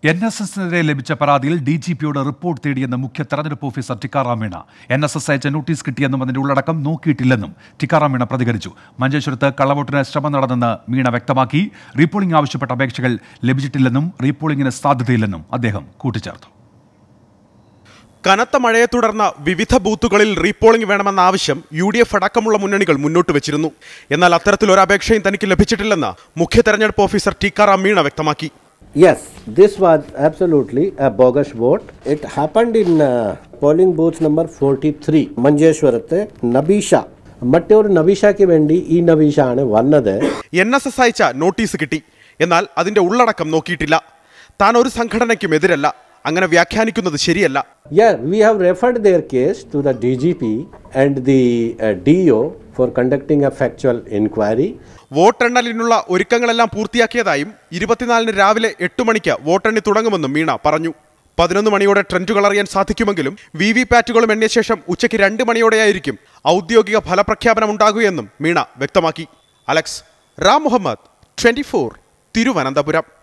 N S എസിനെതിരെ ലഭിച്ച പരാതിയിൽ ഡി ജി പിയോട് റിപ്പോർട്ട് തേടിയെന്ന് മുഖ്യ തെരഞ്ഞെടുപ്പ് officer Tikaram Meena N S S അയച്ച നോട്ടീസ് കിട്ടിയെന്നും അതിന്റെ ഉള്ളടക്കം നോക്കിയിട്ടില്ലെന്നും ടിക്കാറാം മീണ പ്രതികരിച്ചു മഞ്ചേശ്വരത്ത് കള്ളവോട്ടിന് ശ്രമം നടന്നെന്ന് മീണ വ്യക്തമാക്കി റീപോളിംഗ് ആവശ്യപ്പെട്ട അപേക്ഷകൾ ലഭിച്ചിട്ടില്ലെന്നും റീപോളിംഗിന് സാധ്യതയില്ലെന്നും അദ്ദേഹം കൂട്ടിച്ചേർത്തു കനത്ത മഴയെ തുടർന്ന് വിവിധ ബൂത്തുകളിൽ റീപോളിംഗ് വേണമെന്ന ആവശ്യം യു ഡി എഫ് അടക്കമുള്ള മുന്നണികൾ മുന്നോട്ട് വെച്ചിരുന്നു എന്നാൽ അത്തരത്തിലൊരു അപേക്ഷയും തനിക്ക് ലഭിച്ചിട്ടില്ലെന്ന് മുഖ്യ തെരഞ്ഞെടുപ്പ് ഓഫീസർ ടിക്കാറാം മീണ വ്യക്തമാക്കി Yes, this was absolutely a bogus vote. It happened in uh, polling booth number 43, മഞ്ചേശ്വരത്തെ നബീഷ മറ്റൊരു നബീഷയ്ക്ക് വേണ്ടി ഈ നബീഷ ആണ് വന്നത് എൻ എസ് എസ് അയച്ച നോട്ടീസ് കിട്ടി എന്നാൽ അതിന്റെ ഉള്ളടക്കം നോക്കിയിട്ടില്ല താൻ ഒരു സംഘടനയ്ക്കും എതിരല്ല അങ്ങനെ വ്യാഖ്യാനിക്കുന്നത് ശരിയല്ല Yeah, we have referred their case to the DGP and the uh, DO for conducting a factual inquiry. വോട്ടെണ്ണലിനുള്ള ഒരുക്കങ്ങളെല്ലാം പൂർത്തിയാക്കിയതായും ഇരുപത്തിനാലിന് രാവിലെ എട്ട് മണിക്ക് വോട്ടെണ്ണി തുടങ്ങുമെന്നും മീണ പറഞ്ഞു പതിനൊന്ന് മണിയോടെ ട്രെൻഡുകൾ അറിയാൻ സാധിക്കുമെങ്കിലും വി വി പാറ്റുകളും എണ്ണിയ ശേഷം ഉച്ചയ്ക്ക് രണ്ട് മണിയോടെയായിരിക്കും ഔദ്യോഗിക ഫലപ്രഖ്യാപനം ഉണ്ടാകുകയെന്നും മീണ വ്യക്തമാക്കി അലക്സ് റാം മുഹമ്മദ് ട്വന്റി തിരുവനന്തപുരം